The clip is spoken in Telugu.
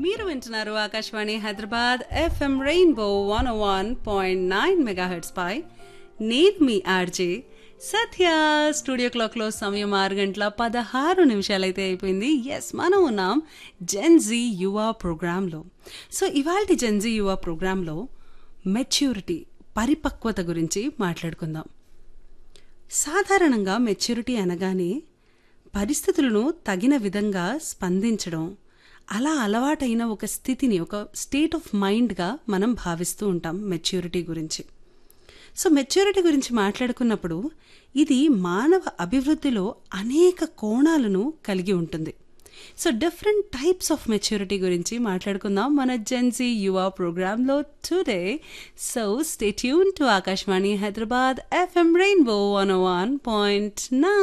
మీరు వింటున్నారు Akashvani Hyderabad FM rainbow one one point nine megahertz పై నేను మీ ఆర్జే సత్య స్టూడియో క్లాక్లో సమయం ఆరు గంటల పదహారు నిమిషాలైతే అయిపోయింది ఎస్ మనం ఉన్నాం జెన్జీ యువ ప్రోగ్రాంలో సో ఇవాళ జెన్జీ యువ ప్రోగ్రాంలో మెచ్యూరిటీ పరిపక్వత గురించి మాట్లాడుకుందాం సాధారణంగా మెచ్యూరిటీ అనగానే పరిస్థితులను తగిన విధంగా స్పందించడం అలా అలవాటైన ఒక స్థితిని ఒక స్టేట్ ఆఫ్ మైండ్గా మనం భావిస్తూ ఉంటాం మెచ్యూరిటీ గురించి సో మెచ్యూరిటీ గురించి మాట్లాడుకున్నప్పుడు ఇది మానవ అభివృద్ధిలో అనేక కోణాలను కలిగి ఉంటుంది so different types of maturity గురించి మాట్లాడుకుందాం మన జెన్సీ యువ ప్రోగ్రాంలో today so stay tune to Akashvani Hyderabad FM rainbow one one point నా